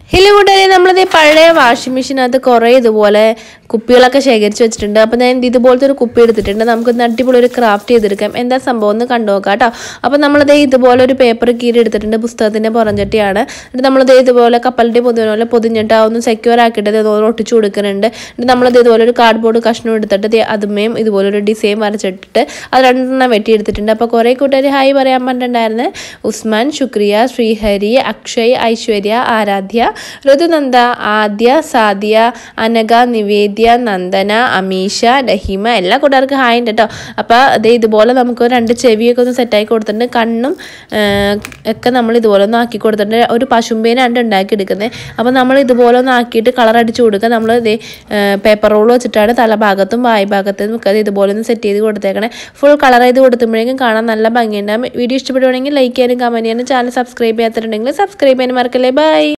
hello കൂട്ടുകാരെ നമ്മളിത് പഴയ വാഷിംഗ് മെഷീനകത്ത് കുറേ ഇതുപോലെ കുപ്പികളൊക്കെ ശേഖരിച്ച് വെച്ചിട്ടുണ്ട് അപ്പോൾ ഞാൻ ഇതുപോലത്തെ ഒരു കുപ്പി എടുത്തിട്ടുണ്ട് നമുക്ക് ഇന്ന് അടിപൊളി ഒരു ക്രാഫ്റ്റ് ചെയ്തെടുക്കാം എന്താ സംഭവം എന്ന് കണ്ടു നോക്കാം കേട്ടോ അപ്പോൾ നമ്മളിത് ഇതുപോലെ ഒരു പേപ്പർ കീറി എടുത്തിട്ടുണ്ട് പുസ്തകത്തിൻ്റെ പുറംചട്ടിയാണ് എന്നിട്ട് നമ്മളിത് ഇതുപോലെ കപ്പലിൻ്റെ പൊതിന പോലെ പൊതിഞ്ഞിട്ട് ആ ഒന്ന് സെക്യൂർ ആക്കിയിട്ട് ഇത് ഇതുപോലെ ഒട്ടിച്ചു കൊടുക്കുന്നുണ്ട് എന്നിട്ട് നമ്മളിത് ഇതുപോലെ ഒരു കാർഡ്ബോർഡ് കഷ്ണം എടുത്തിട്ട് ദേ അതുമേയും ഇതുപോലെ ഒരു ഡിസൈൻ വരച്ചിട്ടിട്ട് അത് രണ്ടെണ്ണം വെട്ടി എടുത്തിട്ടുണ്ട് അപ്പോൾ കുറേ കൂട്ടുകാർ ഹായ് പറയാൻ പറഞ്ഞിട്ടുണ്ടായിരുന്നു ഉസ്മാൻ ശുക്രിയ ശ്രീഹരി അക്ഷയ് ഐശ്വര്യ ആരാധ്യ ഋതുനന്ദ ആദ്യ സാദിയ അനഘ നിവേദ്യ നന്ദന അമീഷ രഹിമ എല്ലാ കൂട്ടുകാർക്കും ഹായ് ഉണ്ട് കേട്ടോ അപ്പോൾ അതേ ഇതുപോലെ നമുക്ക് രണ്ട് ചെവിയൊക്കെ ഒന്ന് സെറ്റാക്കി കൊടുത്തിട്ടുണ്ട് കണ്ണും ആ, ഒക്കെ നമ്മൾ ഇതുപോലെ ഒന്ന് ആക്കി കൊടുത്തിട്ടുണ്ട് ഒരു പശുമ്പേനാണ് ഉണ്ടാക്കി എടുക്കുന്നത് അപ്പോൾ നമ്മൾ ഇതുപോലെ ഒന്ന് ആക്കിയിട്ട് കളർ അടിച്ച് കൊടുക്കുക നമ്മൾ ഇതേ പേപ്പർ റോൾ വെച്ചിട്ടാണ് തലഭാഗത്തും വായ് ഭാഗത്തും ഒക്കെ അത് ഇതുപോലെ ഒന്ന് സെറ്റ് ചെയ്ത് കൊടുത്തേക്കണേ ഫുൾ കളർ ചെയ്ത് കൊടുത്തുമ്പോഴേക്കും കാണാൻ നല്ല ഭംഗിയുണ്ടാകും വീഡിയോ ഇഷ്ടപ്പെടുവാണെങ്കിൽ ലൈക്ക് ചെയ്യാനും കമൻറ്റ് ചെയ്യാനും ചാനൽ സബ്സ്ക്രൈബ് ചെയ്യാത്തിട്ടുണ്ടെങ്കിൽ സബ്സ്ക്രൈബ് ചെയ്യാനും മറക്കല്ലേ ബൈ